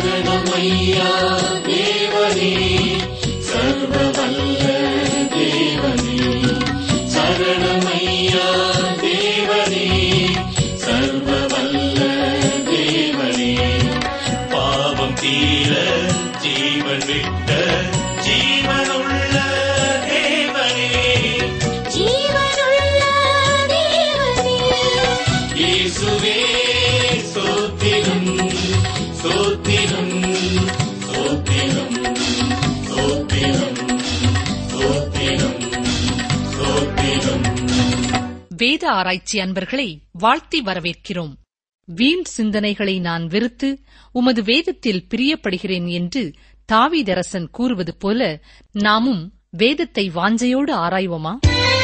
சரணமையா தேவனே சர்வ வல்ல தேவனே சரணமையா தேவனே சர்வ வல்ல தேவனே பாவம் தீர ஜீவன் விட்ட ஜீவனுள்ள தேவனே ஜீவனுள்ள தேவனே இயேசுவே சோத்திரம் சோத்திரம் சோத்திரம் சோத்திரம் சோத்திரம் சோத்திரம் வேத ஆராய்ச்சி அன்பர்களை வாழ்த்தி வரவேற்கிறோம் வீண் சிந்தனைகளை நான் வெறுத்து உமது வேதத்தில் பிரியப்படுகிறேன் என்று தாவீதரசன் கூறுவது போல நாமும் வேதத்தை வாஞ்சையோடு ஆராய்வோமா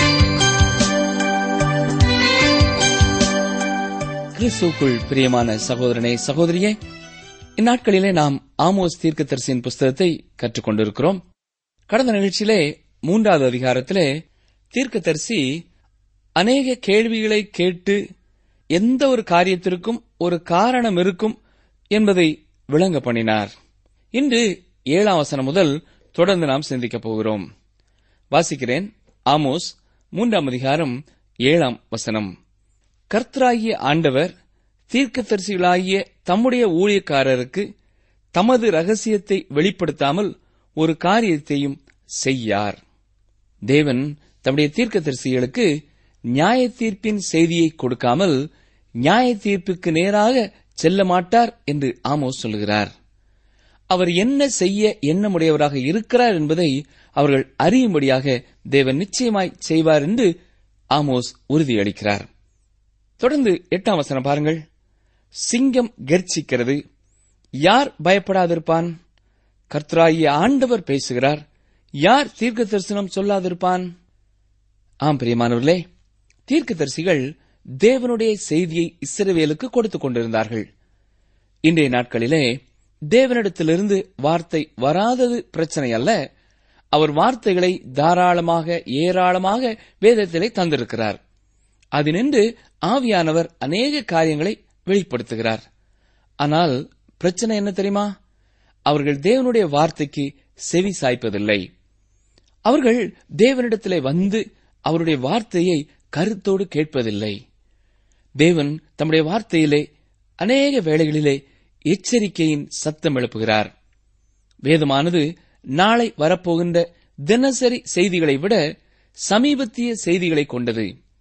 கிறிஸ்துக்குள் பிரியமான சகோதரனே சகோதரியே இந்நாட்களிலே நாம் ஆமோஸ் தீர்க்கதரிசியின் புஸ்தகத்தை கற்றுக்கொண்டிருக்கிறோம் கடந்த நிகழ்ச்சியிலே மூன்றாவது அதிகாரத்திலே தீர்க்கதரிசி அநேக கேள்விகளை கேட்டு எந்த ஒரு காரியத்திற்கும் ஒரு காரணம் இருக்கும் என்பதை விளங்க பண்ணினார் இன்று ஏழாம் வசனம் முதல் தொடர்ந்து நாம் சிந்திக்கப் போகிறோம் வாசிக்கிறேன் ஆமோஸ் மூன்றாம் அதிகாரம் ஏழாம் வசனம் கர்த்தராகிய ஆண்டவர் தீர்க்கதரிசிகளாகிய தம்முடைய ஊழியக்காரருக்கு தமது ரகசியத்தை வெளிப்படுத்தாமல் ஒரு காரியத்தையும் செய்யார் தேவன் தம்முடைய தீர்க்கதரிசிகளுக்கு நியாய தீர்ப்பின் செய்தியை கொடுக்காமல் நியாய தீர்ப்புக்கு நேராக செல்ல மாட்டார் என்று ஆமோஸ் சொல்கிறார் அவர் என்ன செய்ய எண்ணமுடையவராக இருக்கிறார் என்பதை அவர்கள் அறியும்படியாக தேவன் நிச்சயமாய் செய்வார் என்று ஆமோஸ் உறுதியளிக்கிறார் தொடர்ந்து எட்டாம் வசனம் பாருங்கள் சிங்கம் கர்ச்சிக்கிறது யார் பயப்படாதிருப்பான் கர்த்தராகிய ஆண்டவர் பேசுகிறார் யார் தீர்க்க தரிசனம் சொல்லாதிருப்பான் ஆம் பிரியமானவர்களே தீர்க்கதரிசிகள் தேவனுடைய செய்தியை இஸ்ரவேலுக்கு கொடுத்துக் கொண்டிருந்தார்கள் இன்றைய நாட்களிலே தேவனிடத்திலிருந்து வார்த்தை வராதது பிரச்சனை அல்ல அவர் வார்த்தைகளை தாராளமாக ஏராளமாக வேதத்திலே தந்திருக்கிறார் அதினின்று ஆவியானவர் அநேக காரியங்களை வெளிப்படுத்துகிறார் ஆனால் பிரச்சனை என்ன தெரியுமா அவர்கள் தேவனுடைய வார்த்தைக்கு செவி சாய்ப்பதில்லை அவர்கள் தேவனிடத்திலே வந்து அவருடைய வார்த்தையை கருத்தோடு கேட்பதில்லை தேவன் தம்முடைய வார்த்தையிலே அநேக வேளைகளிலே எச்சரிக்கையின் சத்தம் எழுப்புகிறார் வேதமானது நாளை வரப்போகின்ற தினசரி செய்திகளை விட சமீபத்திய செய்திகளை கொண்டது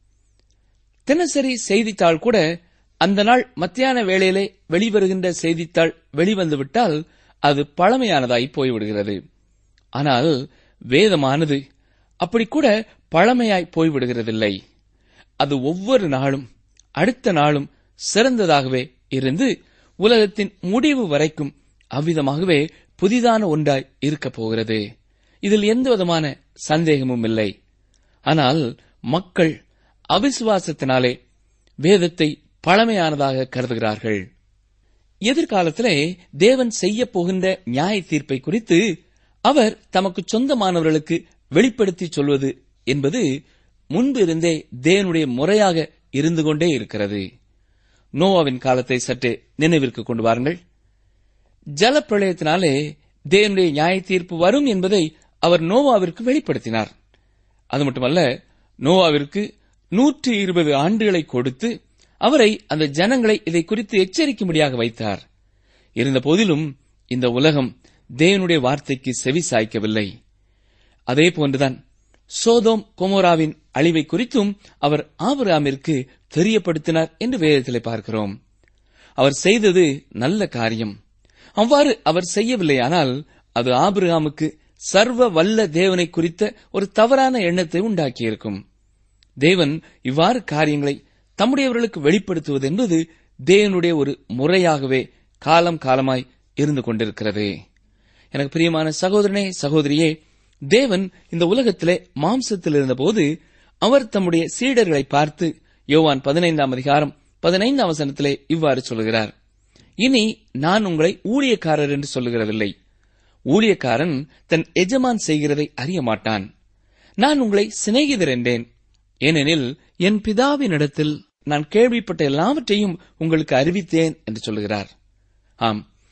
தினசரி செய்தித்தாள் கூட அந்த நாள் மத்தியான வேளையிலே வெளிவருகின்ற செய்தித்தாள் வெளிவந்துவிட்டால் அது பழமையானதாய் போய்விடுகிறது ஆனால் வேதமானது அப்படி கூட பழமையாய் போய்விடுகிறதில்லை அது ஒவ்வொரு நாளும் அடுத்த நாளும் சிறந்ததாகவே இருந்து உலகத்தின் முடிவு வரைக்கும் அவ்விதமாகவே புதிதான ஒன்றாய் இருக்கப் போகிறது இதில் எந்த விதமான சந்தேகமும் இல்லை ஆனால் மக்கள் அவிசுவாசத்தினாலே வேதத்தை பழமையானதாக கருதுகிறார்கள் எதிர்காலத்திலே தேவன் செய்யப் போகின்ற நியாய தீர்ப்பை குறித்து அவர் தமக்கு சொந்தமானவர்களுக்கு வெளிப்படுத்தி சொல்வது என்பது முன்பு இருந்தே தேவனுடைய முறையாக இருந்து கொண்டே இருக்கிறது நோவாவின் காலத்தை சற்றே நினைவிற்கு கொண்டு வாருங்கள் ஜலப்பிரளயத்தினாலே தேவனுடைய நியாய தீர்ப்பு வரும் என்பதை அவர் நோவாவிற்கு வெளிப்படுத்தினார் அது மட்டுமல்ல நோவாவிற்கு நூற்றி இருபது ஆண்டுகளை கொடுத்து அவரை அந்த ஜனங்களை இதை குறித்து எச்சரிக்கும்படியாக வைத்தார் இருந்த போதிலும் இந்த உலகம் தேவனுடைய வார்த்தைக்கு செவி சாய்க்கவில்லை அதே போன்றுதான் சோதோம் கொமோராவின் அழிவை குறித்தும் அவர் ஆபிரகாமிற்கு தெரியப்படுத்தினார் என்று வேதத்திலே பார்க்கிறோம் அவர் செய்தது நல்ல காரியம் அவ்வாறு அவர் செய்யவில்லையானால் அது ஆபிரகாமுக்கு சர்வ வல்ல தேவனை குறித்த ஒரு தவறான எண்ணத்தை உண்டாக்கியிருக்கும் தேவன் இவ்வாறு காரியங்களை தம்முடையவர்களுக்கு வெளிப்படுத்துவது என்பது தேவனுடைய ஒரு முறையாகவே காலம் காலமாய் இருந்து கொண்டிருக்கிறது எனக்கு பிரியமான சகோதரனே சகோதரியே தேவன் இந்த உலகத்திலே மாம்சத்தில் இருந்தபோது அவர் தம்முடைய சீடர்களை பார்த்து யோவான் பதினைந்தாம் அதிகாரம் பதினைந்தாம் வசனத்திலே இவ்வாறு சொல்கிறார் இனி நான் உங்களை ஊழியக்காரர் என்று சொல்லுகிறதில்லை ஊழியக்காரன் தன் எஜமான் செய்கிறதை அறிய மாட்டான் நான் உங்களை சிநேகிதர் என்றேன் ஏனெனில் என் பிதாவினிடத்தில் நான் கேள்விப்பட்ட எல்லாவற்றையும் உங்களுக்கு அறிவித்தேன் என்று சொல்லுகிறார் ஆம்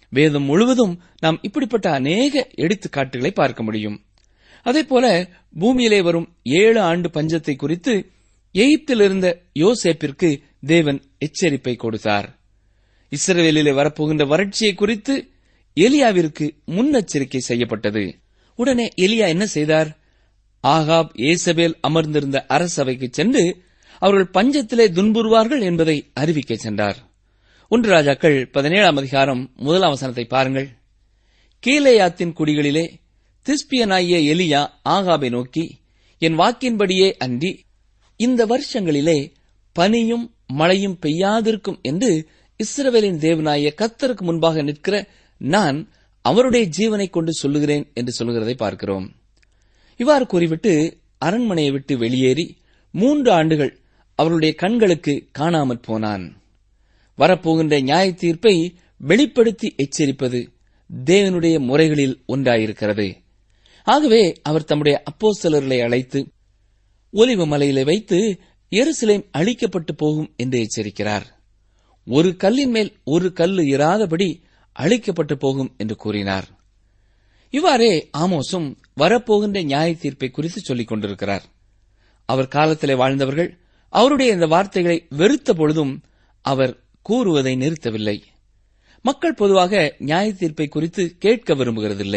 வேதம் முழுவதும் நாம் இப்படிப்பட்ட அநேக எடுத்துக்காட்டுகளை பார்க்க முடியும் அதேபோல பூமியிலே வரும் ஏழு ஆண்டு பஞ்சத்தை குறித்து எகிப்தில் இருந்த யோசேப்பிற்கு தேவன் எச்சரிப்பை கொடுத்தார் இஸ்ரவேலிலே வரப்போகின்ற வறட்சியை குறித்து எலியாவிற்கு முன்னெச்சரிக்கை செய்யப்பட்டது உடனே எலியா என்ன செய்தார் ஆகாப் ஏசபேல் அமர்ந்திருந்த அரசவைக்கு சென்று அவர்கள் பஞ்சத்திலே துன்புறுவார்கள் என்பதை அறிவிக்க சென்றார் ஒன்று ராஜாக்கள் பதினேழாம் அதிகாரம் முதலாம் வசனத்தை பாருங்கள் கீலேயாத்தின் குடிகளிலே திஸ்பியனாகிய எலியா ஆகாபை நோக்கி என் வாக்கின்படியே அன்றி இந்த வருஷங்களிலே பனியும் மழையும் பெய்யாதிருக்கும் என்று இஸ்ரவேலின் தேவனாய கத்தருக்கு முன்பாக நிற்கிற நான் அவருடைய ஜீவனை கொண்டு சொல்லுகிறேன் என்று சொல்லுகிறதை பார்க்கிறோம் இவ்வாறு கூறிவிட்டு அரண்மனையை விட்டு வெளியேறி மூன்று ஆண்டுகள் அவருடைய கண்களுக்கு காணாமற் போனான் வரப்போகின்ற நியாய தீர்ப்பை வெளிப்படுத்தி எச்சரிப்பது தேவனுடைய முறைகளில் ஒன்றாயிருக்கிறது ஆகவே அவர் தம்முடைய அப்போஸ்தலர்களை அழைத்து ஒலிவ மலையிலே வைத்து எருசலேம் அழிக்கப்பட்டு போகும் என்று எச்சரிக்கிறார் ஒரு கல்லின் மேல் ஒரு கல்லு இராதபடி அழிக்கப்பட்டு போகும் என்று கூறினார் இவ்வாறே ஆமோசும் வரப்போகின்ற நியாய தீர்ப்பை குறித்து சொல்லிக் கொண்டிருக்கிறார் அவர் காலத்திலே வாழ்ந்தவர்கள் அவருடைய இந்த வார்த்தைகளை வெறுத்த பொழுதும் அவர் கூறுவதை நிறுத்தவில்லை மக்கள் பொதுவாக நியாய தீர்ப்பை குறித்து கேட்க விரும்புகிறதில்லை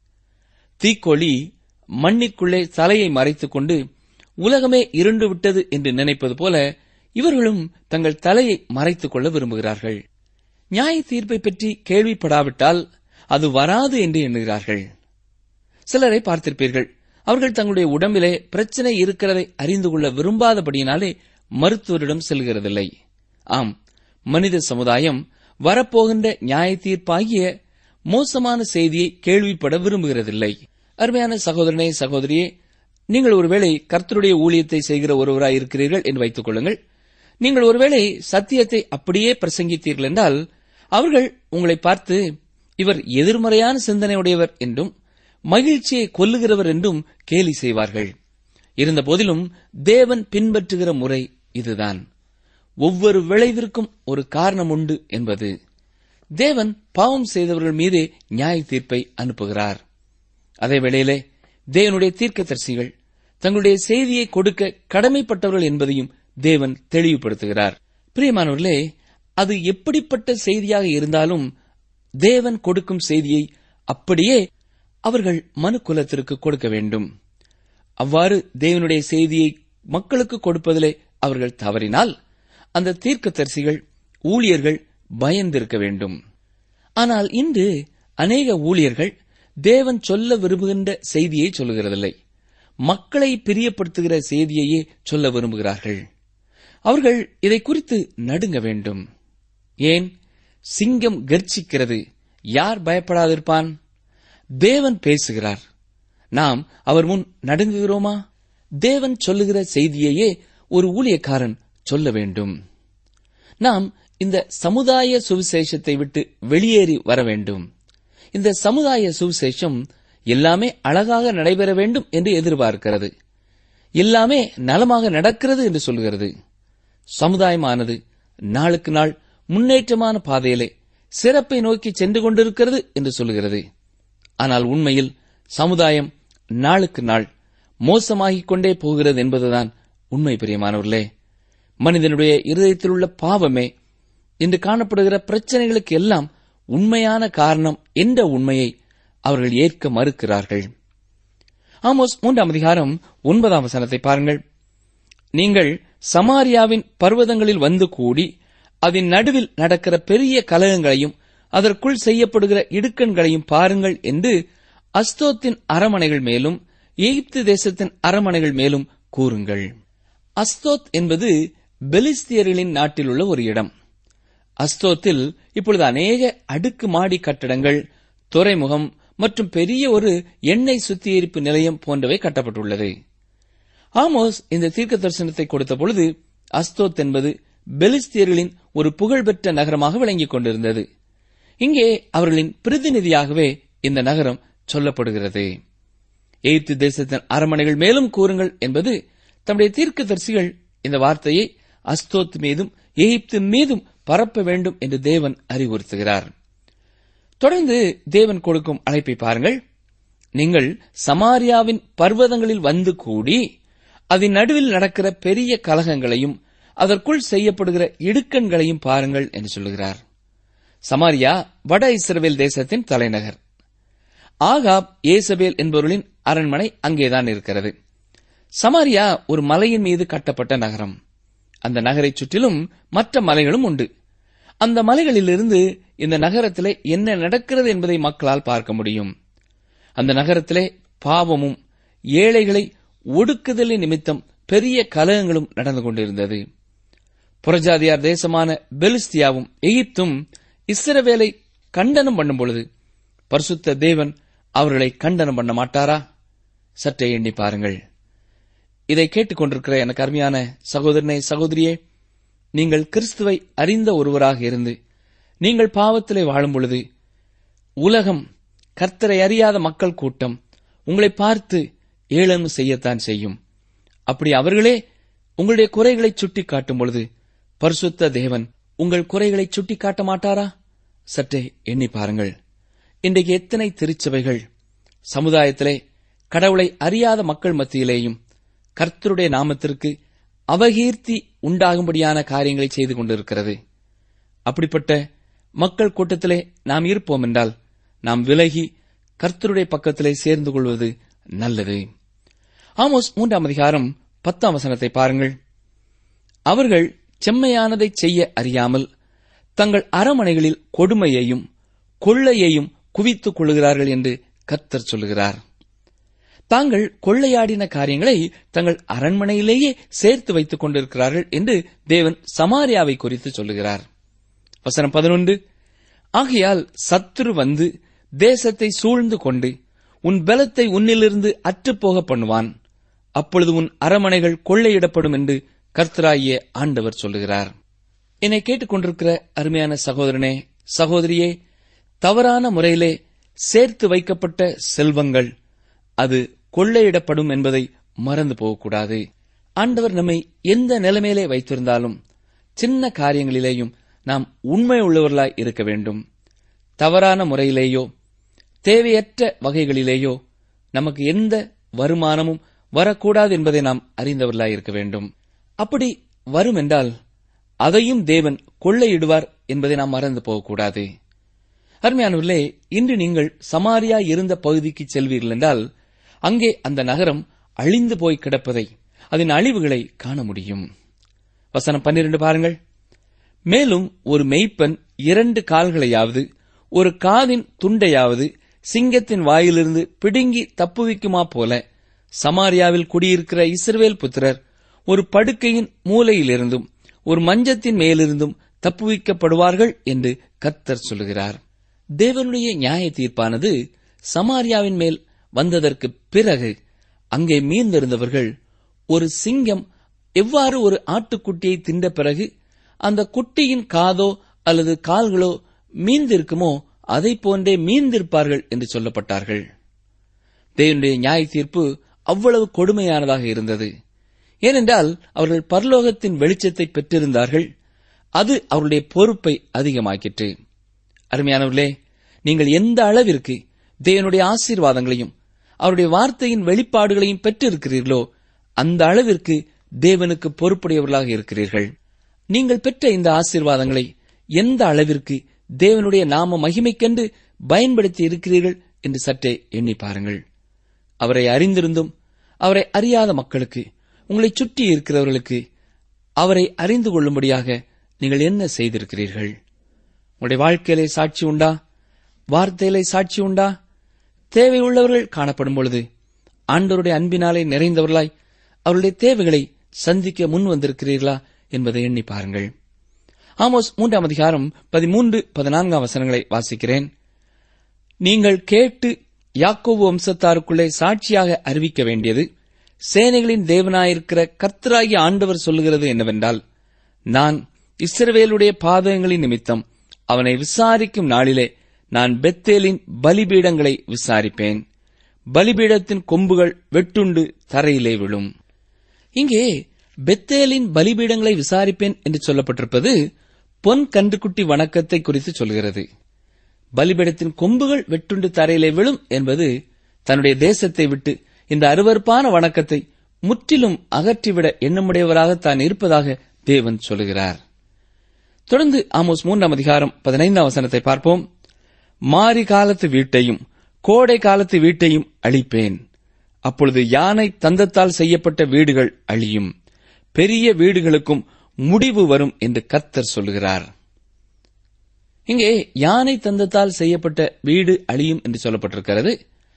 தீக்கோழி மண்ணிற்குள்ளே தலையை மறைத்துக் கொண்டு உலகமே இருண்டு விட்டது என்று நினைப்பது போல இவர்களும் தங்கள் தலையை மறைத்துக் கொள்ள விரும்புகிறார்கள் நியாய தீர்ப்பை பற்றி கேள்விப்படாவிட்டால் அது வராது என்று எண்ணுகிறார்கள் சிலரை பார்த்திருப்பீர்கள் அவர்கள் தங்களுடைய உடம்பிலே பிரச்சனை இருக்கிறதை அறிந்து கொள்ள விரும்பாதபடியினாலே மருத்துவரிடம் செல்கிறதில்லை ஆம் மனித சமுதாயம் வரப்போகின்ற நியாய தீர்ப்பாகிய மோசமான செய்தியை கேள்விப்பட விரும்புகிறதில்லை அருமையான சகோதரனே சகோதரியே நீங்கள் ஒருவேளை கர்த்தருடைய ஊழியத்தை செய்கிற ஒருவராய் இருக்கிறீர்கள் என்று வைத்துக் கொள்ளுங்கள் நீங்கள் ஒருவேளை சத்தியத்தை அப்படியே பிரசங்கித்தீர்கள் என்றால் அவர்கள் உங்களை பார்த்து இவர் எதிர்மறையான சிந்தனையுடையவர் என்றும் மகிழ்ச்சியை கொல்லுகிறவர் என்றும் கேலி செய்வார்கள் இருந்தபோதிலும் தேவன் பின்பற்றுகிற முறை இதுதான் ஒவ்வொரு விளைவிற்கும் ஒரு காரணம் உண்டு என்பது தேவன் பாவம் செய்தவர்கள் மீதே நியாய தீர்ப்பை அனுப்புகிறார் அதே வேளையிலே தேவனுடைய தீர்க்கதரிசிகள் தங்களுடைய செய்தியை கொடுக்க கடமைப்பட்டவர்கள் என்பதையும் தேவன் தெளிவுபடுத்துகிறார் பிரியமானவர்களே அது எப்படிப்பட்ட செய்தியாக இருந்தாலும் தேவன் கொடுக்கும் செய்தியை அப்படியே அவர்கள் மனு குலத்திற்கு கொடுக்க வேண்டும் அவ்வாறு தேவனுடைய செய்தியை மக்களுக்கு கொடுப்பதிலே அவர்கள் தவறினால் அந்த தீர்க்கதரிசிகள் ஊழியர்கள் பயந்திருக்க வேண்டும் ஆனால் இன்று அநேக ஊழியர்கள் தேவன் சொல்ல விரும்புகின்ற செய்தியை சொல்லுகிறதில்லை மக்களை பிரியப்படுத்துகிற செய்தியையே சொல்ல விரும்புகிறார்கள் அவர்கள் இதை குறித்து நடுங்க வேண்டும் ஏன் சிங்கம் கர்ச்சிக்கிறது யார் பயப்படாதிருப்பான் தேவன் பேசுகிறார் நாம் அவர் முன் நடுங்குகிறோமா தேவன் சொல்லுகிற செய்தியையே ஒரு ஊழியக்காரன் சொல்ல வேண்டும் நாம் இந்த சமுதாய சுவிசேஷத்தை விட்டு வெளியேறி வர வேண்டும் இந்த சமுதாய சுவிசேஷம் எல்லாமே அழகாக நடைபெற வேண்டும் என்று எதிர்பார்க்கிறது எல்லாமே நலமாக நடக்கிறது என்று சொல்கிறது சமுதாயமானது நாளுக்கு நாள் முன்னேற்றமான பாதையிலே சிறப்பை நோக்கி சென்று கொண்டிருக்கிறது என்று சொல்கிறது ஆனால் உண்மையில் சமுதாயம் நாளுக்கு நாள் மோசமாகிக் கொண்டே போகிறது என்பதுதான் உண்மை பிரியமானவர்களே மனிதனுடைய இருதயத்தில் உள்ள பாவமே இன்று காணப்படுகிற பிரச்சனைகளுக்கு எல்லாம் உண்மையான காரணம் என்ற உண்மையை அவர்கள் ஏற்க மறுக்கிறார்கள் ஆமோஸ் மூன்றாம் அதிகாரம் ஒன்பதாம் வசனத்தை பாருங்கள் நீங்கள் சமாரியாவின் பர்வதங்களில் வந்து கூடி அதன் நடுவில் நடக்கிற பெரிய கலகங்களையும் அதற்குள் செய்யப்படுகிற இடுக்கண்களையும் பாருங்கள் என்று அஸ்தோத்தின் அரமனைகள் மேலும் எகிப்து தேசத்தின் அரமனைகள் மேலும் கூறுங்கள் அஸ்தோத் என்பது பெலிஸ்தியர்களின் நாட்டில் உள்ள ஒரு இடம் அஸ்தோத்தில் இப்பொழுது அநேக அடுக்கு மாடி கட்டடங்கள் துறைமுகம் மற்றும் பெரிய ஒரு எண்ணெய் சுத்திகரிப்பு நிலையம் போன்றவை கட்டப்பட்டுள்ளது ஆமோஸ் இந்த தீர்க்க தரிசனத்தை கொடுத்த பொழுது அஸ்தோத் என்பது பெலிஸ்தியர்களின் ஒரு புகழ்பெற்ற நகரமாக விளங்கிக் கொண்டிருந்தது இங்கே அவர்களின் பிரதிநிதியாகவே இந்த நகரம் சொல்லப்படுகிறது எகிப்து தேசத்தின் அரமனைகள் மேலும் கூறுங்கள் என்பது தம்முடைய தீர்க்கதரிசிகள் இந்த வார்த்தையை அஸ்தோத் மீதும் எகிப்து மீதும் பரப்ப வேண்டும் என்று தேவன் அறிவுறுத்துகிறார் தொடர்ந்து தேவன் கொடுக்கும் அழைப்பை பாருங்கள் நீங்கள் சமாரியாவின் பர்வதங்களில் வந்து கூடி அதன் நடுவில் நடக்கிற பெரிய கலகங்களையும் அதற்குள் செய்யப்படுகிற இடுக்கண்களையும் பாருங்கள் என்று சொல்லுகிறார் சமாரியா வட இஸ்ரவேல் தேசத்தின் தலைநகர் ஆகாப் ஏசபேல் என்பவர்களின் அரண்மனை அங்கேதான் இருக்கிறது சமாரியா ஒரு மலையின் மீது கட்டப்பட்ட நகரம் அந்த நகரைச் சுற்றிலும் மற்ற மலைகளும் உண்டு அந்த மலைகளிலிருந்து இந்த நகரத்திலே என்ன நடக்கிறது என்பதை மக்களால் பார்க்க முடியும் அந்த நகரத்திலே பாவமும் ஏழைகளை ஒடுக்குதலின் நிமித்தம் பெரிய கலகங்களும் நடந்து கொண்டிருந்தது புறஜாதியார் தேசமான பெலிஸ்தியாவும் எகிப்தும் இஸ்ரவேலை கண்டனம் பண்ணும் பொழுது பரிசுத்த தேவன் அவர்களை கண்டனம் பண்ண மாட்டாரா சற்றே எண்ணி பாருங்கள் இதை கேட்டுக்கொண்டிருக்கிற எனக்கு அருமையான சகோதரனே சகோதரியே நீங்கள் கிறிஸ்துவை அறிந்த ஒருவராக இருந்து நீங்கள் பாவத்திலே வாழும் பொழுது உலகம் கர்த்தரை அறியாத மக்கள் கூட்டம் உங்களை பார்த்து ஏளனம் செய்யத்தான் செய்யும் அப்படி அவர்களே உங்களுடைய குறைகளை சுட்டிக் காட்டும் பொழுது பரிசுத்த தேவன் உங்கள் குறைகளை சுட்டிக் காட்ட மாட்டாரா சற்றே எண்ணி பாருங்கள் இன்றைக்கு எத்தனை திருச்சபைகள் சமுதாயத்திலே கடவுளை அறியாத மக்கள் மத்தியிலேயும் கர்த்தருடைய நாமத்திற்கு அவகீர்த்தி உண்டாகும்படியான காரியங்களை செய்து கொண்டிருக்கிறது அப்படிப்பட்ட மக்கள் கூட்டத்திலே நாம் இருப்போம் என்றால் நாம் விலகி கர்த்தருடைய பக்கத்திலே சேர்ந்து கொள்வது நல்லது ஆமோஸ் மூன்றாம் அதிகாரம் பத்தாம் வசனத்தை பாருங்கள் அவர்கள் செம்மையானதை செய்ய அறியாமல் தங்கள் அரமனைகளில் கொடுமையையும் கொள்ளையையும் குவித்துக் கொள்ளுகிறார்கள் என்று கர்த்தர் சொல்லுகிறார் தாங்கள் கொள்ளையாடின காரியங்களை தங்கள் அரண்மனையிலேயே சேர்த்து வைத்துக் கொண்டிருக்கிறார்கள் என்று தேவன் சமாரியாவை குறித்து சொல்லுகிறார் வசனம் பதினொன்று ஆகையால் சத்துரு வந்து தேசத்தை சூழ்ந்து கொண்டு உன் பலத்தை உன்னிலிருந்து அற்றுப்போக பண்ணுவான் அப்பொழுது உன் அரமனைகள் கொள்ளையிடப்படும் என்று கர்த்தராகிய ஆண்டவர் சொல்லுகிறார் என்னை கேட்டுக்கொண்டிருக்கிற அருமையான சகோதரனே சகோதரியே தவறான முறையிலே சேர்த்து வைக்கப்பட்ட செல்வங்கள் அது கொள்ளையிடப்படும் என்பதை மறந்து போகக்கூடாது ஆண்டவர் நம்மை எந்த நிலைமையிலே வைத்திருந்தாலும் சின்ன காரியங்களிலேயும் நாம் உண்மை உள்ளவர்களாய் இருக்க வேண்டும் தவறான முறையிலேயோ தேவையற்ற வகைகளிலேயோ நமக்கு எந்த வருமானமும் வரக்கூடாது என்பதை நாம் அறிந்தவர்களாய் இருக்க வேண்டும் அப்படி வரும் என்றால் அதையும் தேவன் கொள்ளையிடுவார் என்பதை நாம் மறந்து போகக்கூடாது அருமையானவர்களே இன்று நீங்கள் சமாரியா இருந்த பகுதிக்கு செல்வீர்கள் என்றால் அங்கே அந்த நகரம் அழிந்து போய் கிடப்பதை அதன் அழிவுகளை காண முடியும் வசனம் பன்னிரண்டு பாருங்கள் மேலும் ஒரு மெய்ப்பன் இரண்டு கால்களையாவது ஒரு காதின் துண்டையாவது சிங்கத்தின் வாயிலிருந்து பிடுங்கி தப்புவிக்குமா போல சமாரியாவில் குடியிருக்கிற இஸ்ரவேல் புத்திரர் ஒரு படுக்கையின் மூலையிலிருந்தும் ஒரு மஞ்சத்தின் மேலிருந்தும் தப்புவிக்கப்படுவார்கள் என்று கர்த்தர் சொல்லுகிறார் தேவனுடைய நியாய தீர்ப்பானது சமாரியாவின் மேல் வந்ததற்கு பிறகு அங்கே மீந்திருந்தவர்கள் ஒரு சிங்கம் எவ்வாறு ஒரு ஆட்டுக்குட்டியை தின்ற பிறகு அந்த குட்டியின் காதோ அல்லது கால்களோ மீந்திருக்குமோ அதை போன்றே மீந்திருப்பார்கள் என்று சொல்லப்பட்டார்கள் தேவனுடைய நியாய தீர்ப்பு அவ்வளவு கொடுமையானதாக இருந்தது ஏனென்றால் அவர்கள் பரலோகத்தின் வெளிச்சத்தை பெற்றிருந்தார்கள் அது அவருடைய பொறுப்பை அதிகமாக்கிற்று அருமையானவர்களே நீங்கள் எந்த அளவிற்கு தேவனுடைய ஆசீர்வாதங்களையும் அவருடைய வார்த்தையின் வெளிப்பாடுகளையும் பெற்றிருக்கிறீர்களோ அந்த அளவிற்கு தேவனுக்கு பொறுப்புடையவர்களாக இருக்கிறீர்கள் நீங்கள் பெற்ற இந்த ஆசீர்வாதங்களை எந்த அளவிற்கு தேவனுடைய நாம மகிமைக்கென்று பயன்படுத்தி இருக்கிறீர்கள் என்று சற்றே எண்ணி பாருங்கள் அவரை அறிந்திருந்தும் அவரை அறியாத மக்களுக்கு உங்களை சுற்றி இருக்கிறவர்களுக்கு அவரை அறிந்து கொள்ளும்படியாக நீங்கள் என்ன செய்திருக்கிறீர்கள் உங்களுடைய வாழ்க்கையிலே சாட்சி உண்டா வார்த்தையிலே சாட்சி உண்டா தேவையுள்ளவர்கள் காணப்படும் பொழுது ஆண்டவருடைய அன்பினாலே நிறைந்தவர்களாய் அவருடைய தேவைகளை சந்திக்க முன் வந்திருக்கிறீர்களா என்பதை எண்ணி பாருங்கள் ஆமோஸ் மூன்றாம் அதிகாரம் பதிமூன்று பதினான்காம் வசனங்களை வாசிக்கிறேன் நீங்கள் கேட்டு யாக்கோபு வம்சத்தாருக்குள்ளே சாட்சியாக அறிவிக்க வேண்டியது சேனைகளின் தேவனாயிருக்கிற கர்த்தராகிய ஆண்டவர் சொல்லுகிறது என்னவென்றால் நான் இஸ்ரவேலுடைய பாதகங்களின் நிமித்தம் அவனை விசாரிக்கும் நாளிலே நான் பெத்தேலின் பலிபீடங்களை விசாரிப்பேன் பலிபீடத்தின் கொம்புகள் வெட்டுண்டு தரையிலே விழும் இங்கே பெத்தேலின் பலிபீடங்களை விசாரிப்பேன் என்று சொல்லப்பட்டிருப்பது பொன் கன்றுக்குட்டி வணக்கத்தை குறித்து சொல்கிறது பலிபீடத்தின் கொம்புகள் வெட்டுண்டு தரையிலே விழும் என்பது தன்னுடைய தேசத்தை விட்டு இந்த அருவருப்பான வணக்கத்தை முற்றிலும் அகற்றிவிட எண்ணமுடையவராக தான் இருப்பதாக தேவன் சொல்கிறார் தொடர்ந்து ஆமோஸ் மூன்றாம் அதிகாரம் பதினைந்தாம் வசனத்தை பார்ப்போம் மாரி காலத்து வீட்டையும் கோடை காலத்து வீட்டையும் அழிப்பேன் அப்பொழுது யானை தந்தத்தால் செய்யப்பட்ட வீடுகள் அழியும் பெரிய வீடுகளுக்கும் முடிவு வரும் என்று கர்த்தர் சொல்கிறார் இங்கே யானை தந்தத்தால் செய்யப்பட்ட வீடு அழியும் என்று சொல்லப்பட்டிருக்கிறது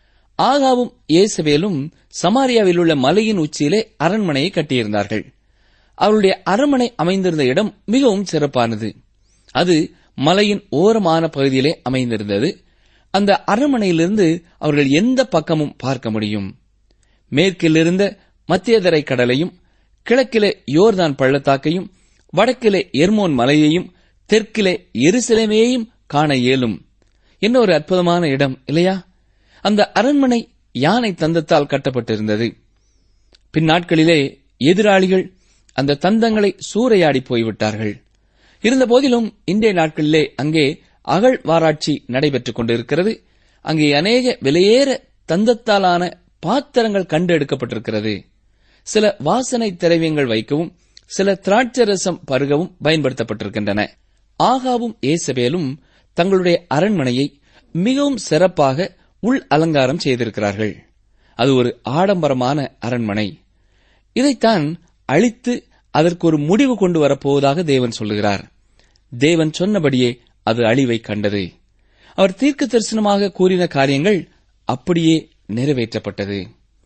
ஆகாவும் இயேசவேலும் சமாரியாவில் உள்ள மலையின் உச்சியிலே அரண்மனையை கட்டியிருந்தார்கள் அவருடைய அரண்மனை அமைந்திருந்த இடம் மிகவும் சிறப்பானது அது மலையின் ஓரமான பகுதியிலே அமைந்திருந்தது அந்த அரண்மனையிலிருந்து அவர்கள் எந்த பக்கமும் பார்க்க முடியும் மேற்கில் இருந்த மத்தியதரை கடலையும் கிழக்கிலே யோர்தான் பள்ளத்தாக்கையும் வடக்கிலே எர்மோன் மலையையும் தெற்கிலே எருசலேமையையும் காண இயலும் என்ன ஒரு அற்புதமான இடம் இல்லையா அந்த அரண்மனை யானை தந்தத்தால் கட்டப்பட்டிருந்தது பின்னாட்களிலே எதிராளிகள் அந்த தந்தங்களை சூறையாடி போய்விட்டார்கள் இருந்தபோதிலும் இன்றைய நாட்களிலே அங்கே அகழ்வாராய்ச்சி நடைபெற்றுக் கொண்டிருக்கிறது அங்கே அநேக விலையேற தந்தத்தாலான பாத்திரங்கள் கண்டெடுக்கப்பட்டிருக்கிறது சில வாசனை திரவியங்கள் வைக்கவும் சில திராட்சரசம் பருகவும் பயன்படுத்தப்பட்டிருக்கின்றன ஆகாவும் ஏசபேலும் தங்களுடைய அரண்மனையை மிகவும் சிறப்பாக உள் அலங்காரம் செய்திருக்கிறார்கள் அது ஒரு ஆடம்பரமான அரண்மனை இதைத்தான் அழித்து அதற்கு ஒரு முடிவு கொண்டு வரப்போவதாக தேவன் சொல்லுகிறார் தேவன் சொன்னபடியே அது அழிவை கண்டது அவர் தீர்க்க தரிசனமாக கூறின காரியங்கள் அப்படியே நிறைவேற்றப்பட்டது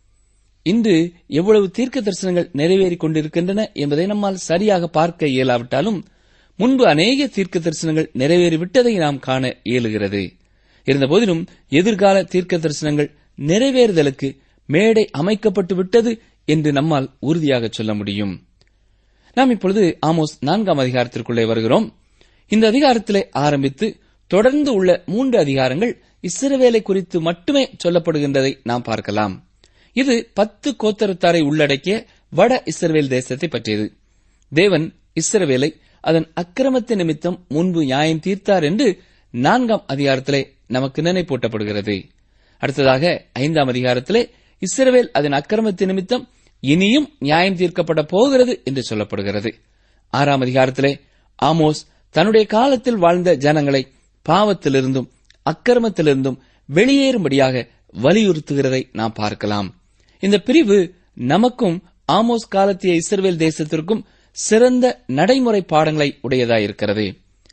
இன்று எவ்வளவு தீர்க்க தரிசனங்கள் நிறைவேறிக் கொண்டிருக்கின்றன என்பதை நம்மால் சரியாக பார்க்க இயலாவிட்டாலும் முன்பு அநேக தீர்க்க தரிசனங்கள் நிறைவேறிவிட்டதை நாம் காண இயலுகிறது இருந்தபோதிலும் எதிர்கால தீர்க்க தரிசனங்கள் நிறைவேறுதலுக்கு மேடை அமைக்கப்பட்டு விட்டது என்று நம்மால் உறுதியாக சொல்ல முடியும் நாம் இப்பொழுது ஆமோஸ் நான்காம் அதிகாரத்திற்குள்ளே வருகிறோம் இந்த அதிகாரத்திலே ஆரம்பித்து தொடர்ந்து உள்ள மூன்று அதிகாரங்கள் இஸ்ரவேலை குறித்து மட்டுமே சொல்லப்படுகின்றதை நாம் பார்க்கலாம் இது பத்து கோத்தரத்தாரை உள்ளடக்கிய வட இஸ்ரவேல் தேசத்தை பற்றியது தேவன் இஸ்ரவேலை அதன் அக்கிரமத்து நிமித்தம் முன்பு நியாயம் தீர்த்தார் என்று நான்காம் அதிகாரத்திலே நமக்கு நினைப்பூட்டப்படுகிறது அடுத்ததாக ஐந்தாம் அதிகாரத்திலே இஸ்ரவேல் அதன் அக்கிரமத்து நிமித்தம் இனியும் நியாயம் தீர்க்கப்பட போகிறது என்று சொல்லப்படுகிறது ஆறாம் அதிகாரத்திலே ஆமோஸ் தன்னுடைய காலத்தில் வாழ்ந்த ஜனங்களை பாவத்திலிருந்தும் அக்கிரமத்திலிருந்தும் வெளியேறும்படியாக வலியுறுத்துகிறதை நாம் பார்க்கலாம் இந்த பிரிவு நமக்கும் ஆமோஸ் காலத்திய இஸ்ரவேல் தேசத்திற்கும் சிறந்த நடைமுறை பாடங்களை உடையதாயிருக்கிறது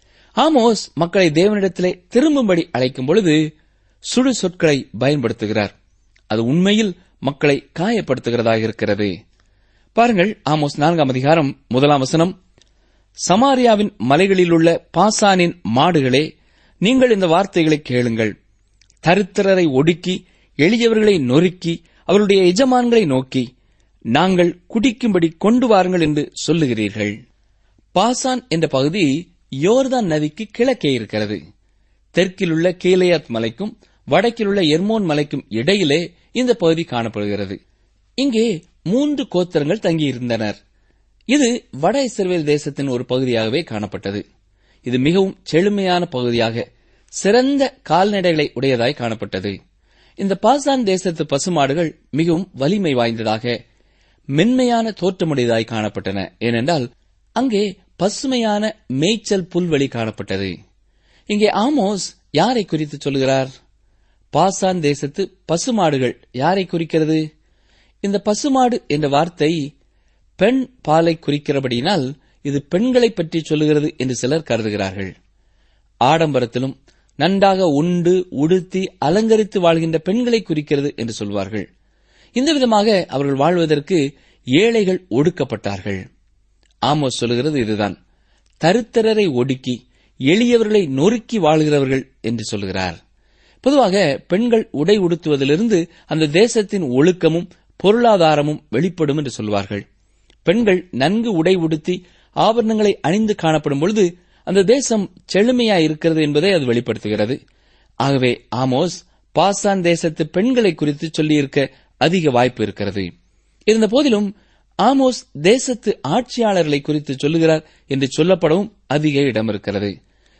ஆமோஸ் மக்களை தேவனிடத்திலே திரும்பும்படி அழைக்கும் பொழுது சுடு சொற்களை பயன்படுத்துகிறார் அது உண்மையில் மக்களை காயப்படுத்துகிறதாக இருக்கிறது பாருங்கள் ஆமோஸ் நான்காம் அதிகாரம் முதலாம் வசனம் சமாரியாவின் மலைகளில் உள்ள பாசானின் மாடுகளே நீங்கள் இந்த வார்த்தைகளை கேளுங்கள் தரித்திரரை ஒடுக்கி எளியவர்களை நொறுக்கி அவருடைய எஜமான்களை நோக்கி நாங்கள் குடிக்கும்படி கொண்டு வாருங்கள் என்று சொல்லுகிறீர்கள் பாசான் என்ற பகுதி யோர்தான் நதிக்கு கிழக்கே இருக்கிறது தெற்கிலுள்ள கீலேயாத் மலைக்கும் வடக்கிலுள்ள எர்மோன் மலைக்கும் இடையிலே இந்த பகுதி காணப்படுகிறது இங்கே மூன்று கோத்திரங்கள் தங்கியிருந்தனர் இது வட இஸ்ரவேல் தேசத்தின் ஒரு பகுதியாகவே காணப்பட்டது இது மிகவும் செழுமையான பகுதியாக சிறந்த கால்நடைகளை உடையதாய் காணப்பட்டது இந்த பாசான் தேசத்து பசுமாடுகள் மிகவும் வலிமை வாய்ந்ததாக மென்மையான தோற்றமுடையதாய் காணப்பட்டன ஏனென்றால் அங்கே பசுமையான மேய்ச்சல் புல்வெளி காணப்பட்டது இங்கே ஆமோஸ் யாரை குறித்து சொல்கிறார் பாசான் தேசத்து பசுமாடுகள் யாரை குறிக்கிறது இந்த பசுமாடு என்ற வார்த்தை பெண் பாலை குறிக்கிறபடியினால் இது பெண்களை பற்றி சொல்லுகிறது என்று சிலர் கருதுகிறார்கள் ஆடம்பரத்திலும் நன்றாக உண்டு உடுத்தி அலங்கரித்து வாழ்கின்ற பெண்களை குறிக்கிறது என்று சொல்வார்கள் இந்த விதமாக அவர்கள் வாழ்வதற்கு ஏழைகள் ஒடுக்கப்பட்டார்கள் ஆமோஸ் சொல்லுகிறது இதுதான் தருத்தரரை ஒடுக்கி எளியவர்களை நொறுக்கி வாழ்கிறவர்கள் என்று சொல்கிறார் பொதுவாக பெண்கள் உடை உடுத்துவதிலிருந்து அந்த தேசத்தின் ஒழுக்கமும் பொருளாதாரமும் வெளிப்படும் என்று சொல்வார்கள் பெண்கள் நன்கு உடை உடுத்தி ஆபரணங்களை அணிந்து காணப்படும் பொழுது அந்த தேசம் செழுமையாய் இருக்கிறது என்பதை அது வெளிப்படுத்துகிறது ஆகவே ஆமோஸ் பாசான் தேசத்து பெண்களை குறித்து சொல்லியிருக்க அதிக வாய்ப்பு இருக்கிறது இருந்த போதிலும் ஆமோஸ் தேசத்து ஆட்சியாளர்களை குறித்து சொல்லுகிறார் என்று சொல்லப்படவும் அதிக இடம் இருக்கிறது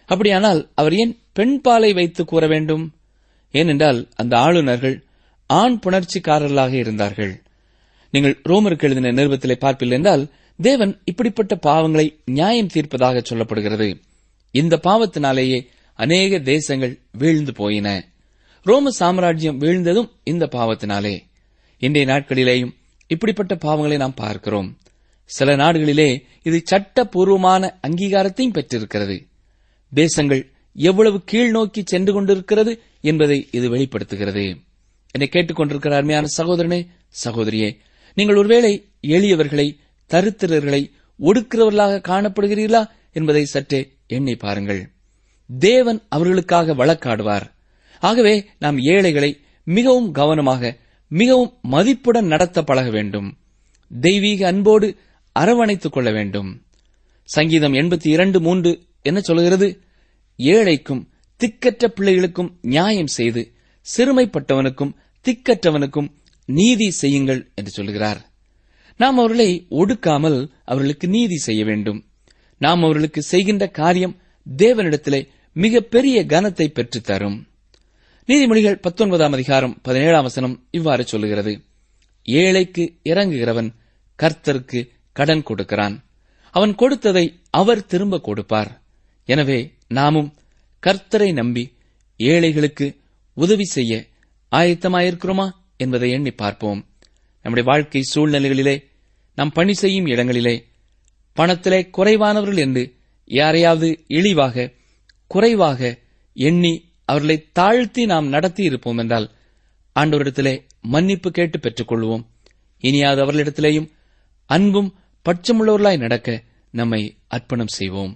அப்படியானால் அவர் ஏன் பெண் பாலை வைத்து கூற வேண்டும் ஏனென்றால் அந்த ஆளுநர்கள் ஆண் புணர்ச்சிக்காரர்களாக இருந்தார்கள் நீங்கள் ரோமருக்கு எழுதின நிருபத்திலே பார்ப்பில்லை என்றால் தேவன் இப்படிப்பட்ட பாவங்களை நியாயம் தீர்ப்பதாக சொல்லப்படுகிறது இந்த பாவத்தினாலேயே அநேக தேசங்கள் வீழ்ந்து போயின ரோம சாம்ராஜ்யம் வீழ்ந்ததும் இந்த பாவத்தினாலே இன்றைய நாட்களிலேயும் இப்படிப்பட்ட பாவங்களை நாம் பார்க்கிறோம் சில நாடுகளிலே இது சட்டபூர்வமான அங்கீகாரத்தையும் பெற்றிருக்கிறது தேசங்கள் எவ்வளவு கீழ் நோக்கி சென்று கொண்டிருக்கிறது என்பதை இது வெளிப்படுத்துகிறது என்னை கேட்டுக்கொண்டிருக்கிற அருமையான சகோதரனே சகோதரியே நீங்கள் ஒருவேளை எளியவர்களை தருத்திரர்களை ஒடுக்கிறவர்களாக காணப்படுகிறீர்களா என்பதை சற்றே எண்ணி பாருங்கள் தேவன் அவர்களுக்காக வழக்காடுவார் ஆகவே நாம் ஏழைகளை மிகவும் கவனமாக மிகவும் மதிப்புடன் நடத்த பழக வேண்டும் தெய்வீக அன்போடு அரவணைத்துக் கொள்ள வேண்டும் சங்கீதம் எண்பத்தி இரண்டு மூன்று என்ன சொல்கிறது ஏழைக்கும் திக்கற்ற பிள்ளைகளுக்கும் நியாயம் செய்து சிறுமைப்பட்டவனுக்கும் திக்கற்றவனுக்கும் நீதி செய்யுங்கள் என்று சொல்கிறார் நாம் அவர்களை ஒடுக்காமல் அவர்களுக்கு நீதி செய்ய வேண்டும் நாம் அவர்களுக்கு செய்கின்ற காரியம் தேவனிடத்திலே மிக பெரிய கனத்தை பெற்றுத் தரும் நீதிமொழிகள் பத்தொன்பதாம் அதிகாரம் பதினேழாம் வசனம் இவ்வாறு சொல்லுகிறது ஏழைக்கு இறங்குகிறவன் கர்த்தருக்கு கடன் கொடுக்கிறான் அவன் கொடுத்ததை அவர் திரும்ப கொடுப்பார் எனவே நாமும் கர்த்தரை நம்பி ஏழைகளுக்கு உதவி செய்ய ஆயத்தமாயிருக்கிறோமா என்பதை எண்ணி பார்ப்போம் நம்முடைய வாழ்க்கை சூழ்நிலைகளிலே நாம் பணி செய்யும் இடங்களிலே பணத்திலே குறைவானவர்கள் என்று யாரையாவது இழிவாக குறைவாக எண்ணி அவர்களை தாழ்த்தி நாம் நடத்தி இருப்போம் என்றால் ஆண்டவரிடத்திலே மன்னிப்பு கேட்டு பெற்றுக்கொள்வோம் இனியாவது அவர்களிடத்திலேயும் அன்பும் பட்சமுள்ளவர்களாய் நடக்க நம்மை அர்ப்பணம் செய்வோம்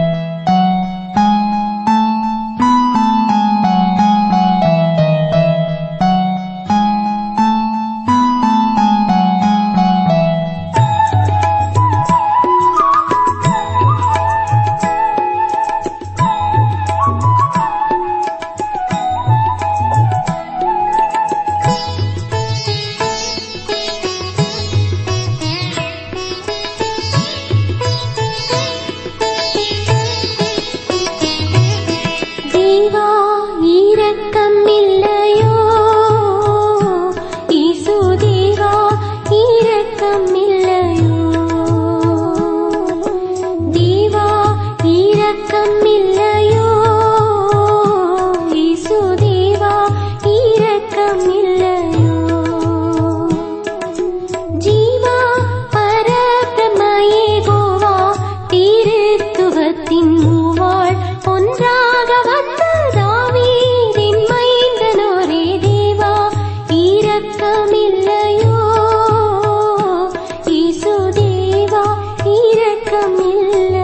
தேவா இரக்கம் இல்லையோ இயேசு தேவா இரக்கம் இல்லையோ தேவா இரக்கம் இல்லையோ இயேசு தேவா இரக்கம் இல்லையோ ஜீவா பரபிரமயே கோவா திருத்துவத்தின் மூவாள் ஒன்றாக வந்த தாவீதின் மைந்தனோரே தேவா இரக்கமில்லையோ இயேசு தேவா இரக்கமில்லையோ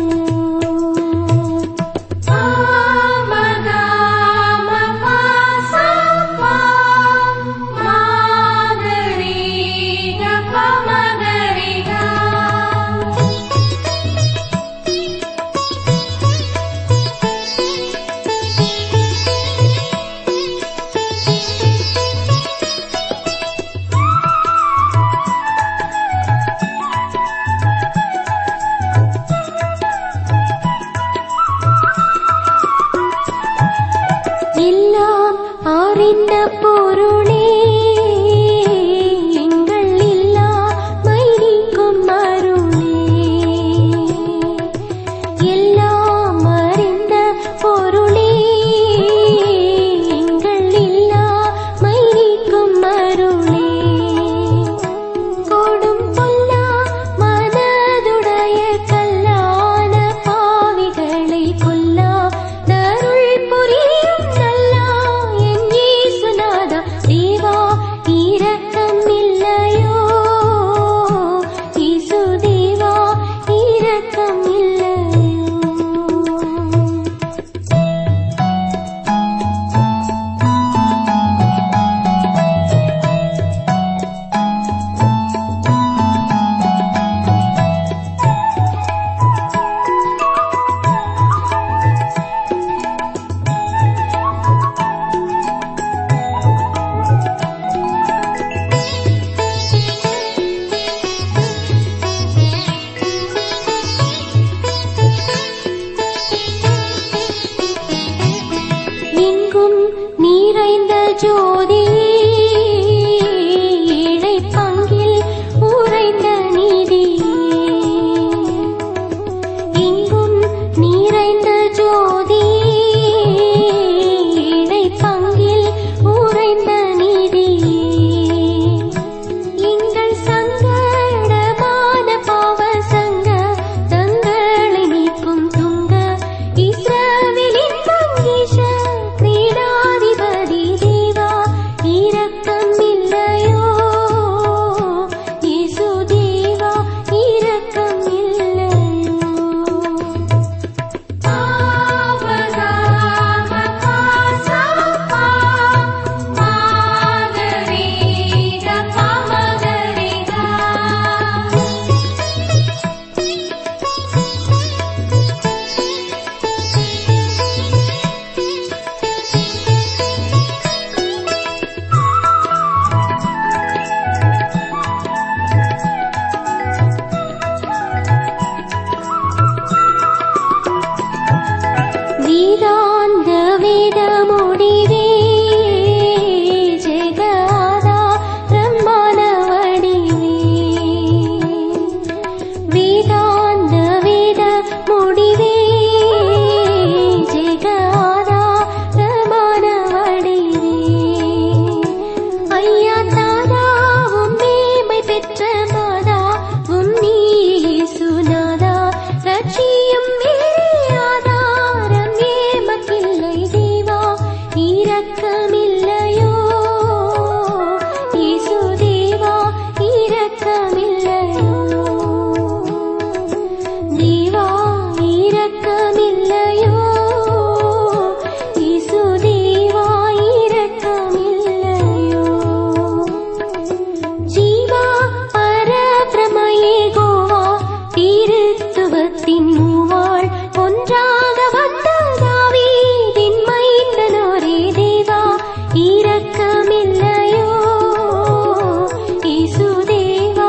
எல்லாம் அறிந்த பொருளே எங்கள் இல்லா மைனிக்கும் அருளே எல்லாம் அறிந்த பொருளே எங்கள் இல்லா மைனிக்கும் அருளே கொடும் பொல்லா மனதுடைய கல்லான பாவிகளை கொல்லா தருள் புரியும் நல்லா என் இயேசுநாதா ஜோதி ஏழை பங்கில் உறைந்த நீதி இங்கும் நிறைந்த ஜோதி ஏழை பங்கில் உறைந்த நீதி எங்கள் சங்கடமான பாவ சங்க தங்களை நீக்கும் துங்க இஸ்ரவேலின் பங்கீஷ கிரீடாதிபதி தேவா இரக்கம் இல்லையோ இயேசு தேவா இரக்கம் இல்லையோ வீராந்த வேத முடிவே ஜெகதா பிரம்மான வடிவே வேதாந்த வேத முடிவே ஜெகதா பிரம்மான வடிவே ஐயா தாதாவும் மேமை பெற்ற மாதா உம் நீ சுனாதா ரட்சியும் ஆதாரம் ஏமக்கில்லை தேவா இரக்கமில்லையோ இயேசு தேவா இரக்கமில்லையோ தேவா இரக்கமில்லையோ இயேசு தேவா இரக்கமில்லையோ ஜீவா பரபிரமயே கோவா திருத்துவத்தின் மூவாள் ஒன்றாக வந்த தாவீதின் மைந்தனோரே தேவா இரக்கமில்லையோ இயேசு தேவா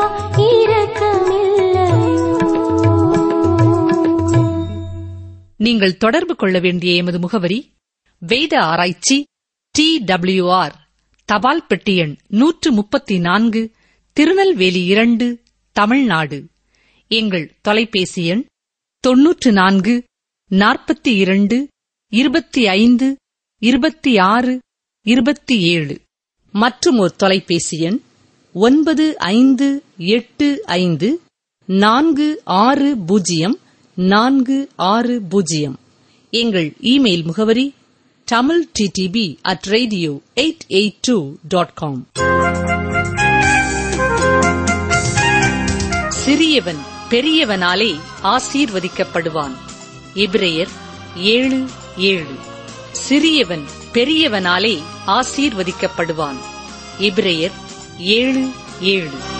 இரக்கமில்லையோ நீங்கள் தொடர்பு கொள்ள வேண்டிய எமது முகவரி வேத ஆராய்ச்சி டி ஆர் தபால் பெட்டி எண் நூற்று முப்பத்தி நான்கு திருநெல்வேலி இரண்டு தமிழ்நாடு எங்கள் தொலைபேசி எண் தொன்னூற்று நான்கு நாற்பத்தி இரண்டு இருபத்தி ஐந்து இருபத்தி ஆறு இருபத்தி ஏழு மற்றும் ஒரு தொலைபேசி எண் ஒன்பது ஐந்து எட்டு ஐந்து நான்கு ஆறு பூஜ்ஜியம் நான்கு ஆறு பூஜ்ஜியம் எங்கள் இமெயில் முகவரி Tamil DTP at radio eight eight two dot com சிறியவன் பெரியவனாலே ஆசீர்வதிக்கப்படுவான் எபிரேயர் ஏழு ஏழு சிறியவன் பெரியவனாலே ஆசீர்வதிக்கப்படுவான் எபிரேயர் ஏழு ஏழு